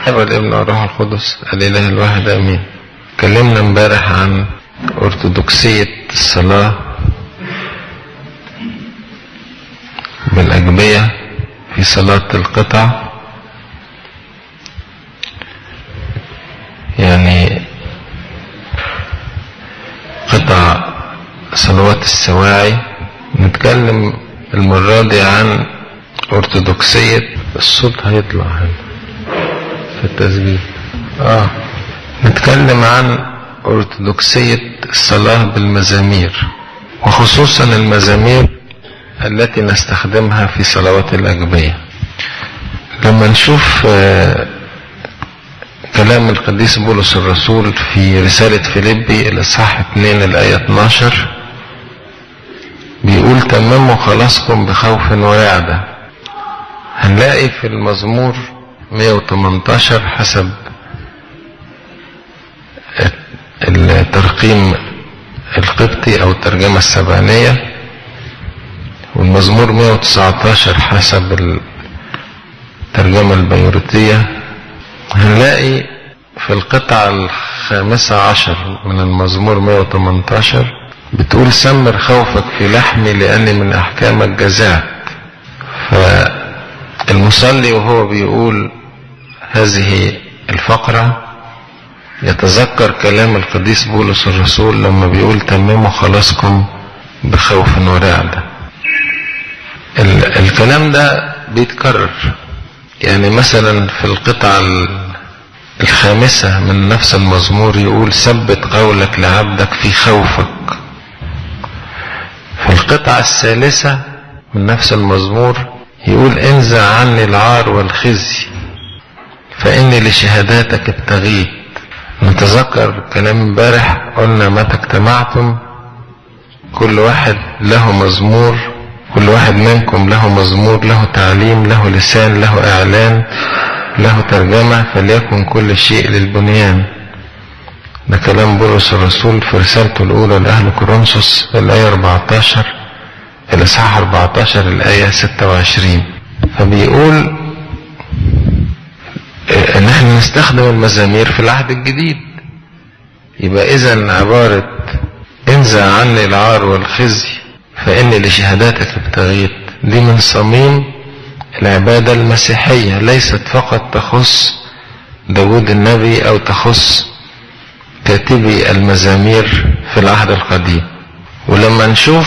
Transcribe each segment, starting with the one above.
والابن والروح القدس الإله الواحد آمين اتكلمنا امبارح عن أرثوذكسية الصلاة بالأجبية في صلاة القطع يعني قطع صلوات السواعي نتكلم المرة دي عن أرثوذكسية الصوت هيطلع هنا في التسجيل اه نتكلم عن أرثوذكسية الصلاة بالمزامير وخصوصا المزامير التي نستخدمها في صلوات الأجبية لما نشوف آه كلام القديس بولس الرسول في رسالة فيليبي الإصحاح 2 الآية 12 بيقول تمموا خلاصكم بخوف ورعدة هنلاقي في المزمور 118 حسب الترقيم القبطي أو الترجمة السبعينية والمزمور 119 حسب الترجمة البيروتية هنلاقي في القطعة الخامسة عشر من المزمور 118 بتقول سمر خوفك في لحمي لأني من أحكامك جزعت فالمصلي وهو بيقول هذه الفقرة يتذكر كلام القديس بولس الرسول لما بيقول تمموا خلاصكم بخوف ورعدة الكلام ده بيتكرر يعني مثلا في القطعة الخامسة من نفس المزمور يقول ثبت قولك لعبدك في خوفك في القطعة الثالثة من نفس المزمور يقول انزع عني العار والخزي فإني لشهاداتك ابتغيت نتذكر كلام امبارح قلنا متى اجتمعتم كل واحد له مزمور كل واحد منكم له مزمور له تعليم له لسان له اعلان له ترجمة فليكن كل شيء للبنيان ده كلام بولس الرسول في رسالته الأولى لأهل كورنثوس الآية 14 الإصحاح 14 الآية 26 فبيقول إن احنا نستخدم المزامير في العهد الجديد يبقى إذا عبارة انزع عني العار والخزي فإني لشهاداتك ابتغيت دي من صميم العبادة المسيحية ليست فقط تخص داود النبي أو تخص كاتبي المزامير في العهد القديم ولما نشوف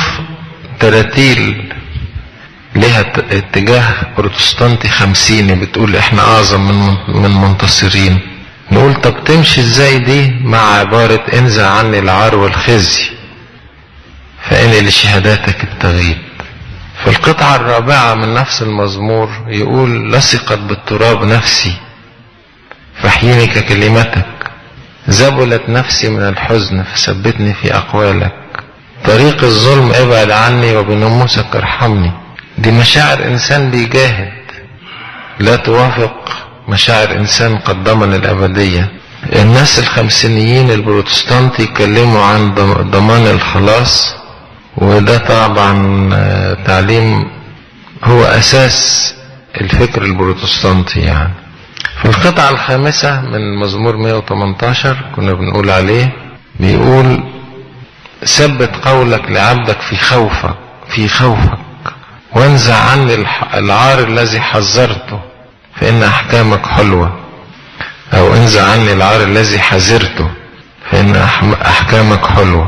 تراتيل لها اتجاه بروتستانتي خمسيني بتقول احنا اعظم من من منتصرين نقول طب تمشي ازاي دي مع عبارة انزع عني العار والخزي فإني لشهاداتك ابتغيت في القطعة الرابعة من نفس المزمور يقول لصقت بالتراب نفسي فاحيني ككلمتك زبلت نفسي من الحزن فثبتني في أقوالك طريق الظلم ابعد عني وبنموسك ارحمني دي مشاعر إنسان بيجاهد لا توافق مشاعر إنسان قد ضمن الأبدية الناس الخمسينيين البروتستانت يتكلموا عن ضمان الخلاص وده طبعا تعليم هو أساس الفكر البروتستانتي يعني في القطعة الخامسة من مزمور 118 كنا بنقول عليه بيقول ثبت قولك لعبدك في خوفك في خوفك وانزع عني العار الذي حذرته فإن أحكامك حلوة أو انزع عني العار الذي حذرته فإن أحكامك حلوة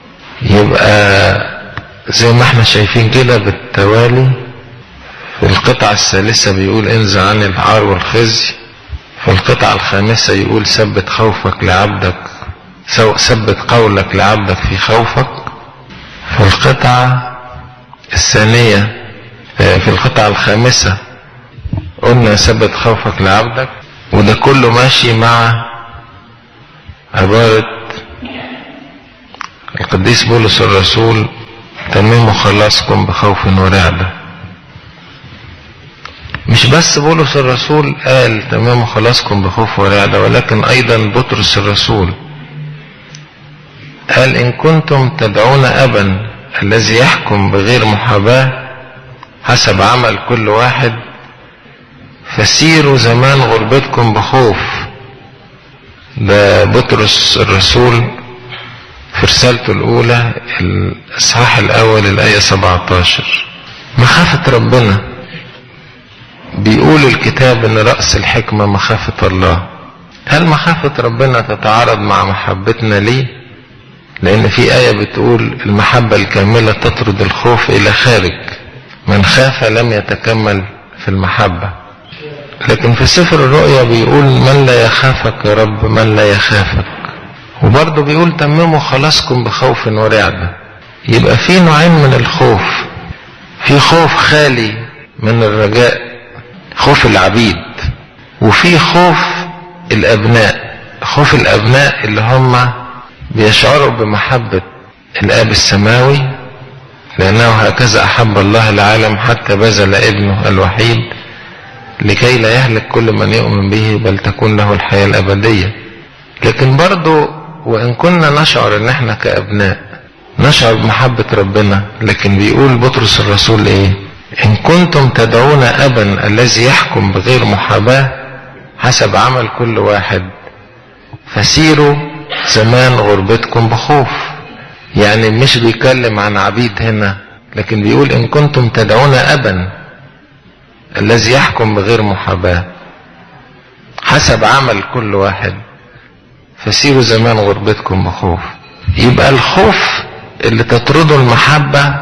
يبقى زي ما احنا شايفين كده بالتوالي في القطعة الثالثة بيقول انزع عني العار والخزي في القطعة الخامسة يقول ثبت خوفك لعبدك ثبت قولك لعبدك في خوفك في القطعة الثانية في القطعة الخامسة قلنا ثبت خوفك لعبدك وده كله ماشي مع عبارة القديس بولس الرسول تمموا خلاصكم بخوف ورعبة مش بس بولس الرسول قال تمموا خلاصكم بخوف ورعبة ولكن أيضا بطرس الرسول قال إن كنتم تدعون أبا الذي يحكم بغير محاباة حسب عمل كل واحد فسيروا زمان غربتكم بخوف ده بطرس الرسول في رسالته الأولى الإصحاح الأول الآية 17 مخافة ربنا بيقول الكتاب إن رأس الحكمة مخافة الله هل مخافة ربنا تتعارض مع محبتنا ليه؟ لأن في آية بتقول المحبة الكاملة تطرد الخوف إلى خارج من خاف لم يتكمل في المحبة لكن في سفر الرؤيا بيقول من لا يخافك يا رب من لا يخافك وبرضه بيقول تمموا خلاصكم بخوف ورعدة يبقى في نوعين من الخوف في خوف خالي من الرجاء خوف العبيد وفي خوف الأبناء خوف الأبناء اللي هم بيشعروا بمحبة الآب السماوي لأنه هكذا أحب الله العالم حتى بذل ابنه الوحيد لكي لا يهلك كل من يؤمن به بل تكون له الحياة الأبدية لكن برضو وإن كنا نشعر إن إحنا كأبناء نشعر بمحبة ربنا لكن بيقول بطرس الرسول إيه إن كنتم تدعون أبا الذي يحكم بغير محاباة حسب عمل كل واحد فسيروا زمان غربتكم بخوف يعني مش بيتكلم عن عبيد هنا لكن بيقول إن كنتم تدعون أبا الذي يحكم بغير محاباة حسب عمل كل واحد فسيروا زمان غربتكم بخوف يبقى الخوف اللي تطرده المحبة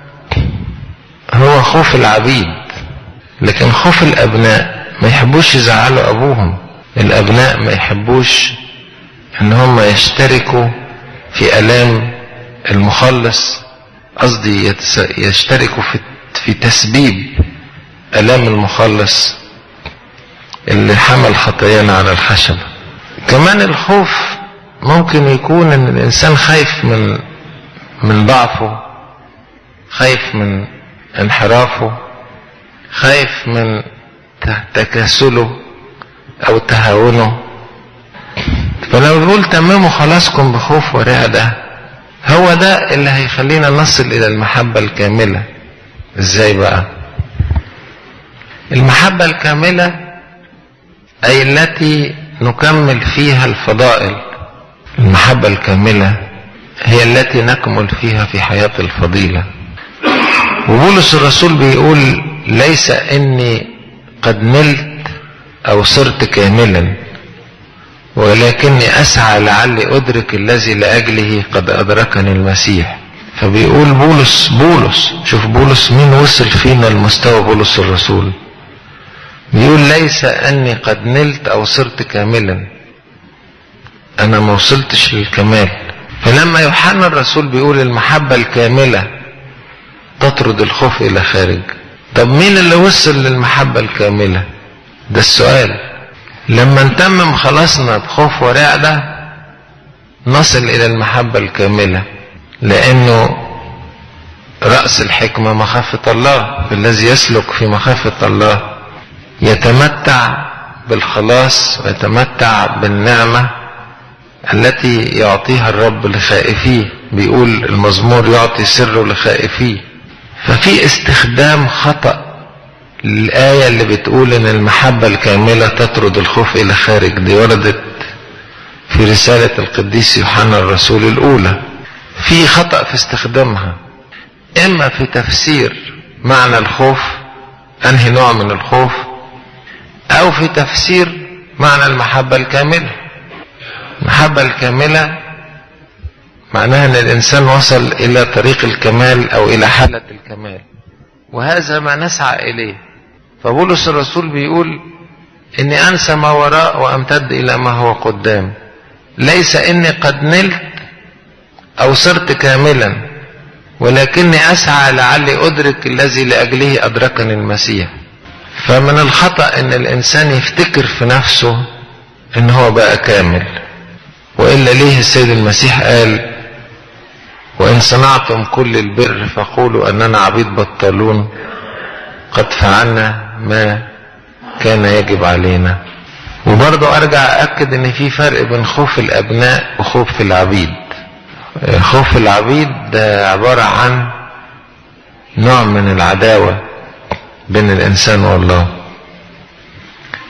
هو خوف العبيد لكن خوف الأبناء ما يحبوش يزعلوا أبوهم الأبناء ما يحبوش إن هم يشتركوا في ألام المخلص قصدي يشتركوا في في تسبيب ألام المخلص اللي حمل خطايانا على الخشبة كمان الخوف ممكن يكون ان الانسان خايف من من ضعفه خايف من انحرافه خايف من تكاسله او تهاونه فلو بيقول تمموا خلاصكم بخوف ورعدة هو ده اللي هيخلينا نصل الى المحبة الكاملة ازاي بقى المحبة الكاملة أي التي نكمل فيها الفضائل المحبة الكاملة هي التي نكمل فيها في حياة الفضيلة وبولس الرسول بيقول ليس إني قد نلت أو صرت كاملا ولكني أسعى لعلي أدرك الذي لأجله قد أدركني المسيح فبيقول بولس بولس شوف بولس مين وصل فينا المستوى بولس الرسول بيقول ليس اني قد نلت او صرت كاملا انا ما وصلتش للكمال فلما يوحنا الرسول بيقول المحبة الكاملة تطرد الخوف الى خارج طب مين اللي وصل للمحبة الكاملة ده السؤال لما نتمم خلاصنا بخوف ورعدة نصل الى المحبة الكاملة لانه رأس الحكمة مخافة الله الذي يسلك في مخافة الله يتمتع بالخلاص ويتمتع بالنعمة التي يعطيها الرب لخائفيه بيقول المزمور يعطي سره لخائفيه ففي استخدام خطأ للآية اللي بتقول إن المحبة الكاملة تطرد الخوف إلى خارج دي وردت في رسالة القديس يوحنا الرسول الأولى في خطأ في استخدامها إما في تفسير معنى الخوف أنهي نوع من الخوف أو في تفسير معنى المحبة الكاملة المحبة الكاملة معناها أن الإنسان وصل إلى طريق الكمال أو إلى حالة الكمال وهذا ما نسعى إليه فبولس الرسول بيقول إني أنسى ما وراء وأمتد إلى ما هو قدام ليس إني قد نلت أو صرت كاملا ولكني أسعى لعلي أدرك الذي لأجله أدركني المسيح فمن الخطأ ان الانسان يفتكر في نفسه ان هو بقى كامل وإلا ليه السيد المسيح قال وإن صنعتم كل البر فقولوا أننا عبيد بطلون قد فعلنا ما كان يجب علينا وبرضه أرجع أأكد إن في فرق بين خوف الأبناء وخوف العبيد خوف العبيد ده عبارة عن نوع من العداوة بين الإنسان والله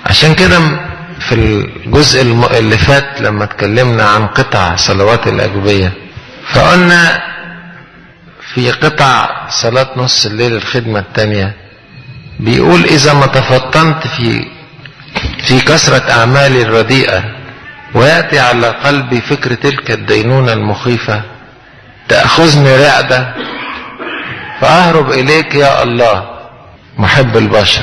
عشان كده في الجزء اللي فات لما اتكلمنا عن قطع صلوات الأجبية فقلنا في قطع صلاة نص الليل الخدمة التانية بيقول إذا ما تفطنت في في كثرة أعمالي الرديئة ويأتي على قلبي فكر تلك الدينونة المخيفة تأخذني رعدة فأهرب إليك يا الله محب البشر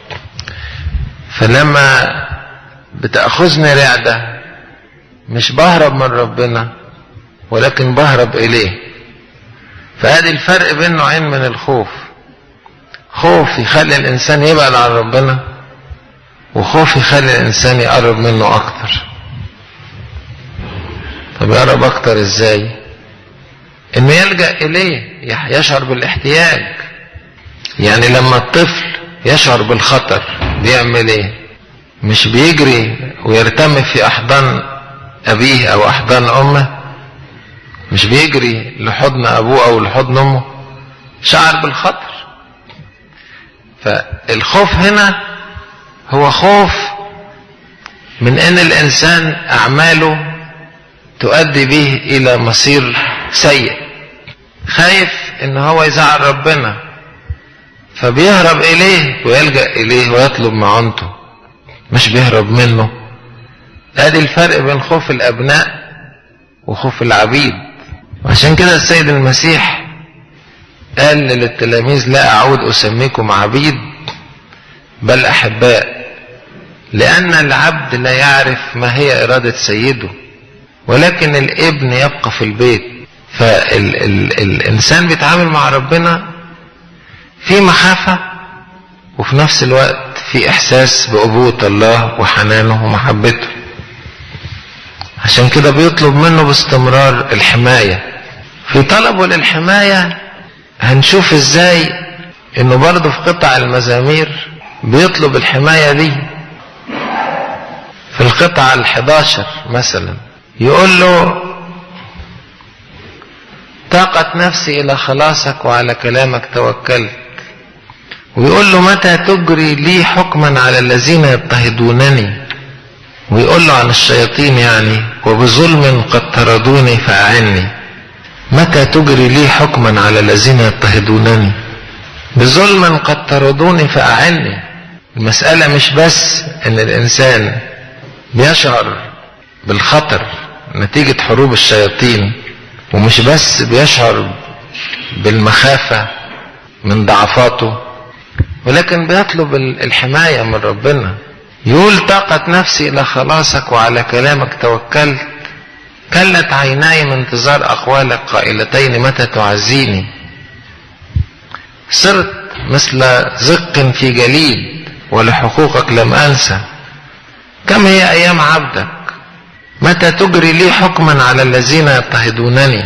فلما بتأخذني رعدة مش بهرب من ربنا ولكن بهرب إليه فهذه الفرق بين نوعين من الخوف خوف يخلي الإنسان يبعد عن ربنا وخوف يخلي الإنسان يقرب منه أكتر طب يقرب أكتر إزاي إنه يلجأ إليه يشعر بالاحتياج يعني لما الطفل يشعر بالخطر بيعمل إيه مش بيجري ويرتمي في أحضان أبيه أو أحضان أمه مش بيجري لحضن أبوه أو لحضن أمه شعر بالخطر فالخوف هنا هو خوف من ان الانسان اعماله تؤدي به الى مصير سيء خايف ان هو يزعل ربنا فبيهرب اليه ويلجا اليه ويطلب معونته مش بيهرب منه ادي الفرق بين خوف الابناء وخوف العبيد وعشان كده السيد المسيح قال للتلاميذ لا اعود اسميكم عبيد بل احباء لان العبد لا يعرف ما هي اراده سيده ولكن الابن يبقى في البيت فالانسان بيتعامل مع ربنا في مخافه وفي نفس الوقت في احساس بابوه الله وحنانه ومحبته عشان كده بيطلب منه باستمرار الحمايه في طلبه للحمايه هنشوف ازاي انه برضه في قطع المزامير بيطلب الحماية دي في القطعة الحداشر مثلا يقول له طاقت نفسي إلى خلاصك وعلى كلامك توكلت ويقول له متى تجري لي حكما على الذين يضطهدونني ويقول له عن الشياطين يعني وبظلم قد طردوني فأعني متى تجري لي حكما على الذين يضطهدونني بظلم قد طردوني فأعني المسألة مش بس ان الانسان بيشعر بالخطر نتيجة حروب الشياطين ومش بس بيشعر بالمخافة من ضعفاته ولكن بيطلب الحماية من ربنا يقول طاقت نفسي إلى خلاصك وعلى كلامك توكلت كلت عيناي من انتظار أقوالك قائلتين متى تعزيني صرت مثل زق في جليد ولحقوقك لم أنسى كم هي أيام عبدك متى تجري لي حكما على الذين يضطهدونني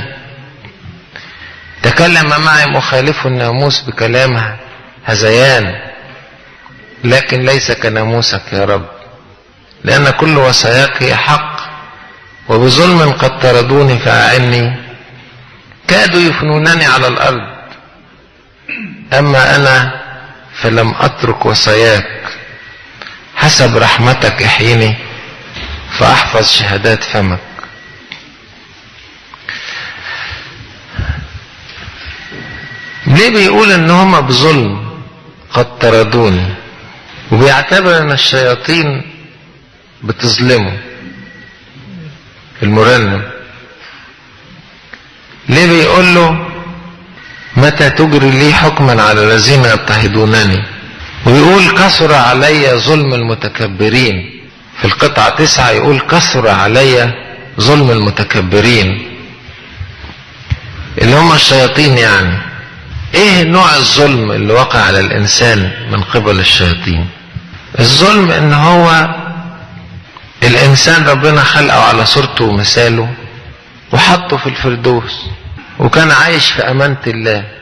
تكلم معي مخالف الناموس بكلام هذيان لكن ليس كناموسك يا رب لأن كل وصاياك هي حق وبظلم قد طردوني فأعني كادوا يفنونني على الأرض أما أنا فلم أترك وصاياك حسب رحمتك احيني فأحفظ شهادات فمك ليه بيقول ان هم بظلم قد طردوني وبيعتبر ان الشياطين بتظلمه المرنم ليه بيقول له متى تجري لي حكما على الذين يضطهدونني ويقول كثر علي ظلم المتكبرين في القطعة تسعة يقول كثر علي ظلم المتكبرين اللي هم الشياطين يعني ايه نوع الظلم اللي وقع على الانسان من قبل الشياطين الظلم ان هو الانسان ربنا خلقه على صورته ومثاله وحطه في الفردوس وكان عايش في امانة الله